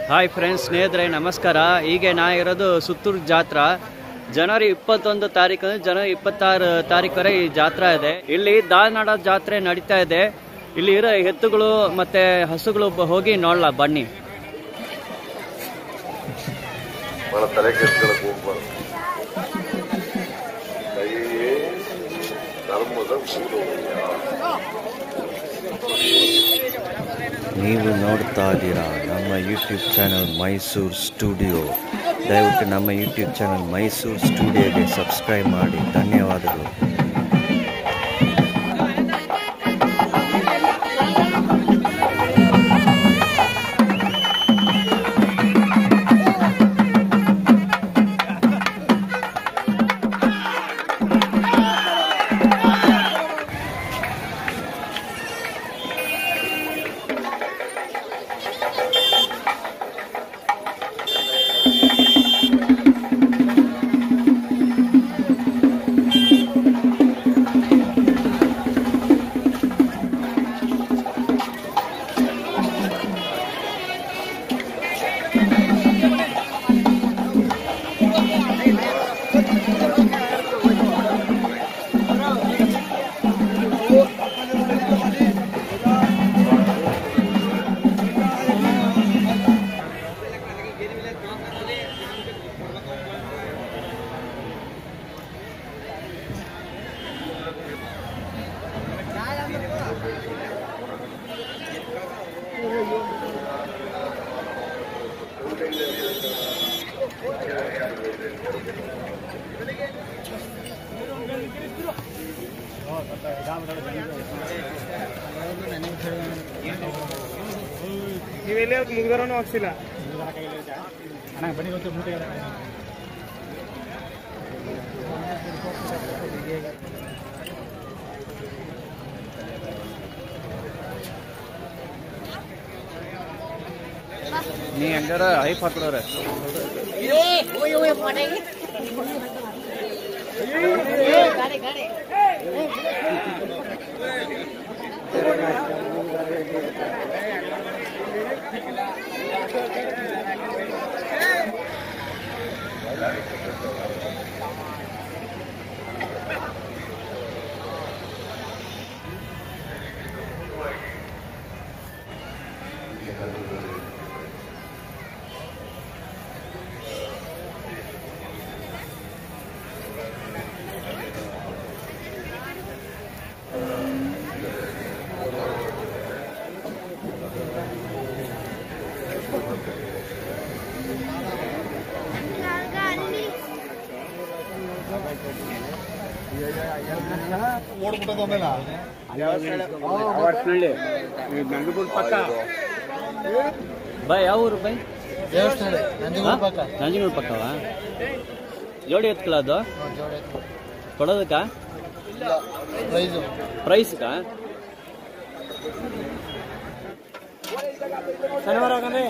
Hi friends ಸ್ನೇಹಿತರೆ ನಮಸ್ಕಾರ ಹೀಗೆ ನಾ ಇರೋದು ಸುತ್ತೂರು ಜಾತ್ರಾ ಜನವರಿ ಇಪ್ಪತ್ತೊಂದು ತಾರೀಕು ಜನವರಿ ಇಪ್ಪತ್ತಾರು ತಾರೀಕುವರೆ ಈ ಜಾತ್ರಾ ಇದೆ ಇಲ್ಲಿ ದಾನಾಡ ಜಾತ್ರೆ ನಡೀತಾ ಇದೆ ಇಲ್ಲಿ ಇರೋ ಎತ್ತುಗಳು ಮತ್ತೆ ಹಸುಗಳು ಬ- ಹೋಗಿ ನೋಡಲ್ಲ ಬನ್ನಿ మన ತಲೆಕೆಡ್ಸ್ಕೊಳಕ್ ಹೋಗ್ಬಾರ್ದು ಕೈ ಧರ್ಮದ ಮೂಲವಯ್ಯ ನೀವು ನೋಡ್ತಾ ಇದ್ದೀರಾ ನಮ್ಮ ಯೂಟ್ಯೂಬ್ ಚಾನಲ್ ಮೈಸೂರು ಸ್ಟುಡಿಯೋ ದಯವಿಟ್ಟು ನಮ್ಮ ಯೂಟ್ಯೂಬ್ ಚಾನಲ್ ಮೈಸೂರು ಸ್ಟುಡಿಯೋಗೆ ಸಬ್ಸ್ಕ್ರೈಬ್ ಮಾಡಿ ಧನ್ಯವಾದಗಳು ನೀವೆಲ್ಲಿ ಮುಗಿದಾರನು ಹಾಕ್ಸಿಲ್ಲ ನೀ ಹೆಂಗಾರ ಹೈಪ್ ಹಾಕಿಡೋರೆ ಬೈ ಯಾವ ಊರು ಬೈ ನಂಜನಗೂಡು ಪಕ್ಕವಾ ಜೋಡಿ ಎತ್ಕಲ ಅದು ಕೊಡೋದಕ್ಕ ಪ್ರೈಸ್ಗ ಶನಿವಾರ ಆಗಂದ್ರೆ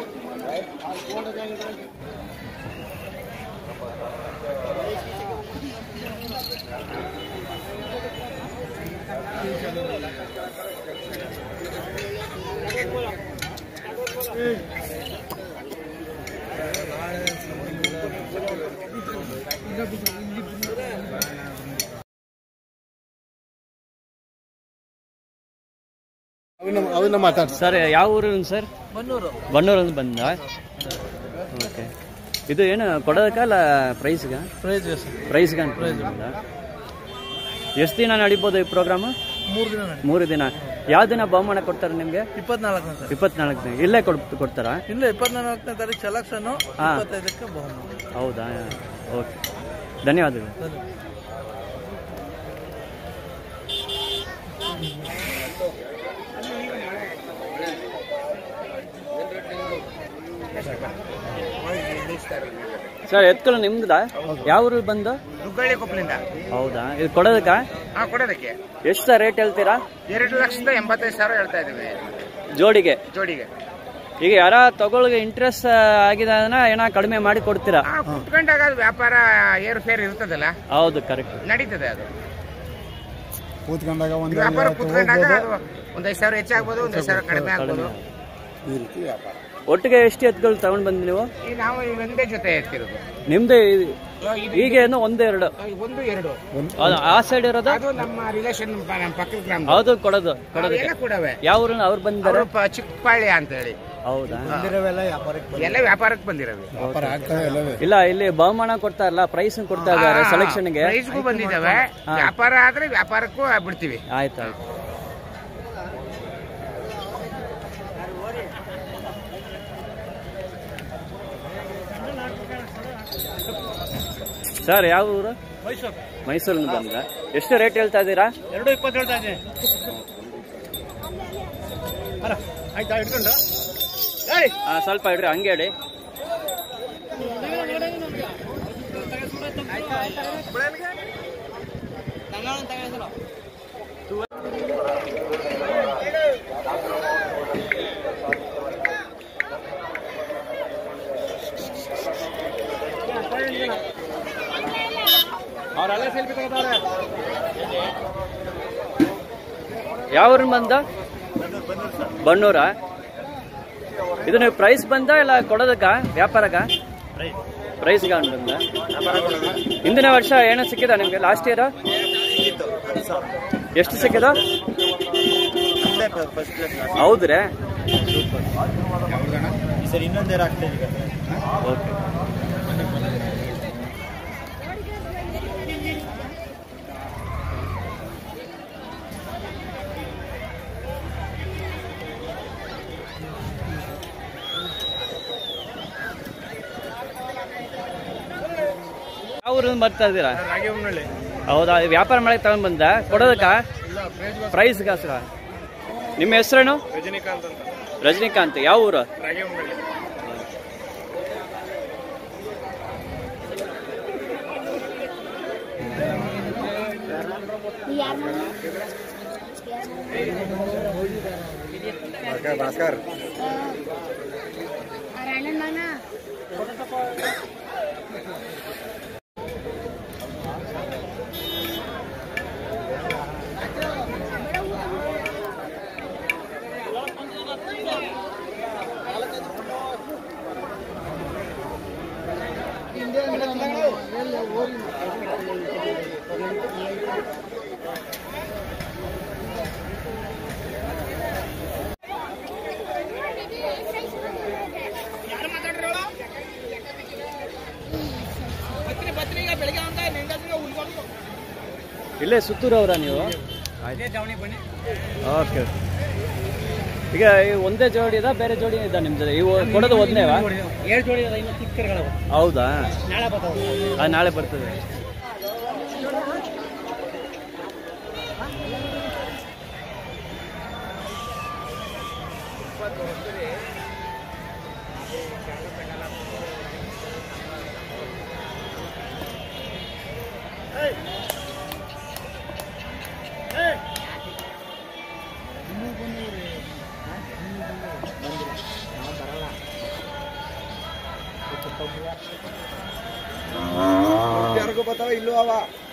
ಅವನ್ನ ಮಾತಾಡ್ಸ ಸರ್ ಯಾವ ಊರು ಸರ್ ಬನ್ನೂರು ಬನ್ನೂರು ಅಂತ ಬಂದ ಓಕೆ ಇದು ಏನು ಕೊಡೋದಕ್ಕ ಅಲ್ಲ ಪ್ರೈಸ್ಗ ಪ್ರೈಸ್ ಪ್ರೈಸ್ಗ ಅಂತ ಬಂದ ಎಷ್ಟು ದಿನ ನಡೀಬೋದು ಈ ಪ್ರೋಗ್ರಾಮು ಮೂರು ದಿನ ನಡಿ ಮೂರು ದಿನ ಯಾವ ದಿನ ಬಹುಮಾನ ಕೊಡ್ತಾರೆ ನಿಮಗೆ ಇಪ್ಪತ್ನಾಲ್ಕನೇ ತಾರೀಕು ಇಪ್ಪತ್ನಾಲ್ಕು ದಿನ ಇಲ್ಲೇ ಕೊಡ್ ಕೊಡ್ತಾರಾ ಇಲ್ಲ ಇಪ್ಪತ್ನಾಲ್ಕನೇ ತಾರೀಕು ಸೆಲೆಕ್ಷನ್ ಹಾ. ಇಪ್ಪತ್ತೈದಕ್ಕೆ ಬಹುಮಾನ ಹೌದಾ ಓಕೆ ಧನ್ಯವಾದಗಳು ಸರ್ ಎತ್ಕೊಳ್ಳೋ ನಿಮ್ದ ಯಾವ ಊರು ಬಂದು ನುಗ್ಗಳ್ಳಿ ಕೊಪ್ಪಲಿಂದ ಹೌದಾ ಇದು ಕೊಡೋದಕ್ಕ ಹಾ ಕೊಡೋದಕ್ಕೆ ಎಷ್ಟು ರೇಟ್ ಹೇಳ್ತೀರಾ ಎರಡು ಲಕ್ಷದ ಎಂಬತ್ತೈದು ಸಾವಿರ ಹೇಳ್ತಾ ಇದ್ದೀವಿ ಜೋಡಿಗೆ ಜೋಡಿಗೆ ಈಗ ಯಾರ ತಗೊಳ್ಗೆ ಇಂಟ್ರೆಸ್ಟ್ ಆಗಿದೆ ಅಂದ್ರೆ ಏನೋ ಕಡಿಮೆ ಮಾಡಿ ಕೊಡ್ತೀರಾ ಆ ಕುತ್ಕೊಂಡಾಗ ಅದು ವ್ಯಾಪಾರ ಏರು ಫೇರ್ ಇರ್ತದಲ್ಲ ಹೌದು ಕರೆಕ್ಟ್ ನಡೀತದೆ ಅದು ಕೂತ್ಕೊಂಡಾಗ ಒಂದು ವ್ಯಾಪಾರ ಕುತ್ಕೊಂಡಾಗ ಅದು ಒಂದ್ ಐದು ಸಾವಿರ ಹೆಚ್ಚಾಗ್ಬೋದು ಒಂದ್ ಐದು ಸಾವಿರ ಕಡಿಮೆ ಆಗ್ಬೋದು ಈ ರೀತಿ ವ್ಯಾಪಾರ ಒಟ್ಟಿಗೆ ಎಷ್ಟು ಎತ್ತುಗಳು ತಗೊಂಡ್ ಬಂದ್ರಿ ನೀವು ಈ ನಾವು ಈ ಒಂದೇ ಜೊತೆ ಎತ್ತಿರೋದು ನಿಮ್ದೇ ಇದು- ಈಗ ಏನು ಒಂದೇ ಎರಡು ಒಂದು ಎರಡು ಅದು ಆ ಸೈಡ್ ಇರೋದು ಅದು ನಮ್ಮ ರಿಲೇಷನ್ ನಮ್ಮ ಪಕ್ಕದ ಗ್ರಾಮ ಹೌದು ಕೊಡೋದು ಕೊಡೋದಕ್ಕೆ ಎಲ್ಲ ಕೂಡವೆ ಯಾವ ಊರಿನ ಅವ್ರು ಬಂದಿದ್ದಾರೆ ಅವರು ಪ- ಚಿಕ್ಕಪಾಳ್ಯ ಅಂತ ಹೇಳಿ ಹೌದಾ ಎಲ್ಲ ವ್ಯಾಪಾರಕ್ಕೆ ಬಂದಿರವೆ ವ್ಯಾಪಾರ ಆಗ್ತವೆ ಎಲ್ಲವೇ ಇಲ್ಲ ಇಲ್ಲಿ ಬಹುಮಾನ ಕೊಡ್ತಾರಲ್ಲ ಪ್ರೈಸ್ ಕೊಡ್ತಾ ಇದ್ದಾರೆ ಸೆಲೆಕ್ಷನ್ಗೆ ಪ್ರೈಸ್ಗೂ ಬಂದಿದ್ದಾವೆ ವ್ಯಾಪಾರ ಆದ್ರೆ ವ್ಯಾಪಾರಕ್ಕೂ ಬಿಡ್ತೀವಿ ಆಯ್ತು ಆಯ್ತು ಸರ್ ಯಾವ ಊರು ಮೈಸೂರಿಂದ ಬಂದ ಎಷ್ಟು ರೇಟ್ ಹೇಳ್ತಾ ಇದ್ದೀರಾ ಎರಡು ಇಪ್ಪತ್ತು ಹೇಳ್ತಾ ಇದ್ದೀನಿ ಆಯ್ತಾ ಇಟ್ಕೊಂಡು ಹಾ, ಸ್ವಲ್ಪ ಇಡ್ರಿ ಹಂಗೆ ಹೇಳಿ ಯಾವ ಊರಿನ ಬಂದ ಬನ್ನೂರ ಇದು ನೀವು ಪ್ರೈಸ್ ಬಂದ ಇಲ್ಲ ಕೊಡೋದಕ್ಕ ವ್ಯಾಪಾರಕ್ಕ ಪ್ರೈಸ್ಗ ಬಂದ ಹಿಂದಿನ ವರ್ಷ ಏನೋ ಸಿಕ್ಕಿದ ನಿಮ್ಗೆ ಲಾಸ್ಟ್ ಇಯರ್ ಎಷ್ಟು ಸಿಕ್ಕಿದ ಹೌದ್ರಿ ಓಕೆ ಯಾವ ಊರಿಂದ ಬರ್ತಾ ಇದ್ದೀರಾ ಹೌದಾ ಇದು ವ್ಯಾಪಾರ ಮಾಡಕ್ಕೆ ತಗೊಂಡ್ ಬಂದ ಕೊಡೋದಕ್ಕ ಪ್ರೈಸ್ಗ ಸರ್ ನಿಮ್ಮ ಹೆಸರೇನು ರಜನಿಕಾಂತ್ ಅಂತ ರಜನಿಕಾಂತ್ ಯಾವ ಊರು ಭಾಸ್ಕರ್ ಅಣ್ಣನ ಮಗನ ಇಲ್ಲೇ ಸುತ್ತೂರು ಅವರ ನೀವು ಓಕೆ ಈಗ ಈ ಒಂದೇ ಜೋಡಿ ಇದ ಬೇರೆ ಜೋಡಿ ಇದ ನಿಮ್ ಜೊತೆ ಇವು ಕೊಡೋದು ಒಂದೇವಾ ಏಳು ಜೋಡಿ ಅದ ಇನ್ನು ಚಿಕ್ಕಗಳು ಹೌದಾ ನಾಳೆ ಬರ್ತಾವೆ ಅದು ನಾಳೆ ಬರ್ತದೆ ಯಾರಿಗೂ ಬರ್ತಾವ ಇಲ್ಲೂ ಅವ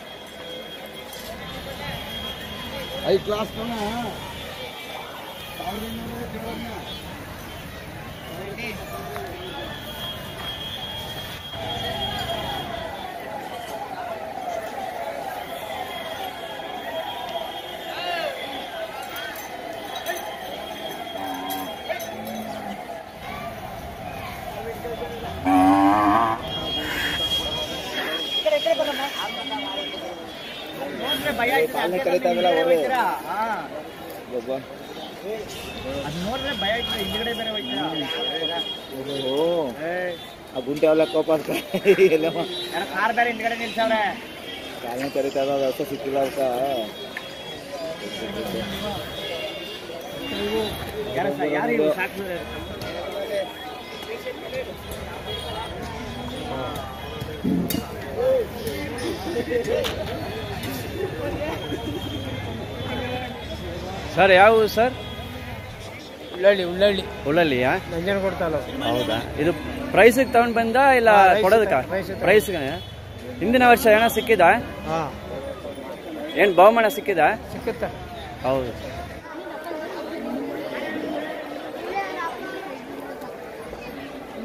ಐದು ಕ್ಲಾಸ್ ಅದು ನೋಡಿದ್ರೆ ಭಯ ಆಯ್ತದೆ ಹಿಂದ್ಗಡೆ ಬೇರೆ ಹೋಯ್ತೀರಾ ಆ ಗುಂಟೆ ಅವಲ ಕೋಪ ಯಾರೋ ಕಾರ್ ಬೇರೆ ಹಿಂದ್ಗಡೆ ನಿಲ್ಸವ್ರೆ ಚಾಲನೆ ಕರೀತಾ ಇರೋದು ಅಷ್ಟು ಸಿಕ್ಕಿಲ್ಲ ಅವಕ್ಕ ಯಾರು ಸ- ಯಾರು ಇವ್ರು ಸಾಕು ಸರ್ ಯಾವ ಊರು ಸರ್ ಉಳ್ಳಳ್ಳಿ ಉಳ್ಳಳ್ಳಿ ಉಳ್ಳಲ್ಲಿಯಾ ನಂಜನ ಕೊಡ್ತಾಲ ಹೌದಾ ಇದು ಪ್ರೈಸಿಗೆ ತಗೊಂಡ್ ಬಂದ ಇಲ್ಲ ಕೊಡೋದಕ್ಕ ಪ್ರೈಸ್ಗೆ ಹಿಂದಿನ ವರ್ಷ ಏನೋ ಸಿಕ್ಕಿದ ಹಾ ಏನ್ ಬಹುಮಾನ ಸಿಕ್ಕಿದ ಸಿಕ್ಕುತ್ತ ಹೌದು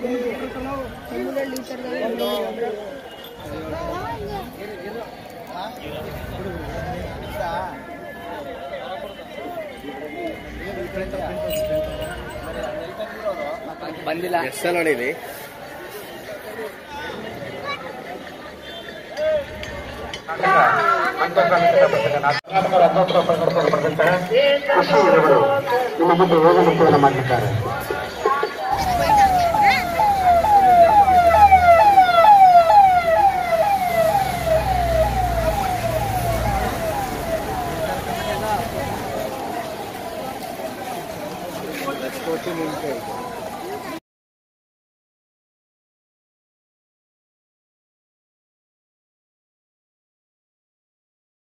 ಬಂದಿಲ್ಲ ಎಷ್ಟು ನೋಡಿದಿ ಕೋಟಿ ನಿಂತೆ